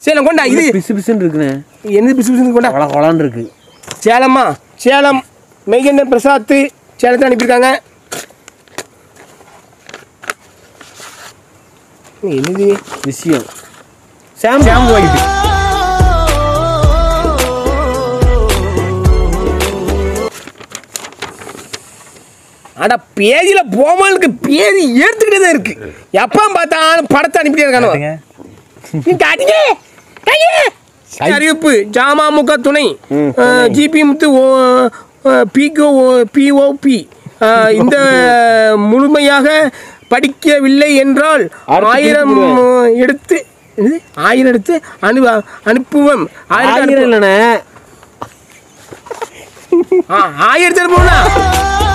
சேலம் கொண்டா இது பிசு பிசுன்னு இருக்குண்ணே என்னது பிசு பிசுன்னு கொண்டா கொல கொலான்னு இருக்கு சேலம்மா சேலம் மெய்கண்டன் பிரசாத் சேலத்தில் அனுப்பியிருக்காங்க என்னது விஷயம் ஷாம்பு ஷாம்பு வாங்கிட்டு அட பேஜில் போமாலுக்கு பேஜ் எடுத்துக்கிட்டே தான் இருக்கு எப்போ பார்த்தாலும் படத்தை அனுப்பிட்டே இருக்கானோ நீ காட்டுங்க காட்டுங்க. அறிவிப்பு ஜாமாமுக துணை ஜிபி முத்து பிகோ பிஓபி இந்த முழுமையாக படிக்கவில்லை என்றால் அடுத்து ஆயிரம் திருப்பி எடுத்து என்னது? ஆயிரம் எடுத்து அனு அனுப்புவோம் ஆயிரம் ஆயிரம் இல்லைண்ணே ஆயிரத்தி அனுப்புவோம்னா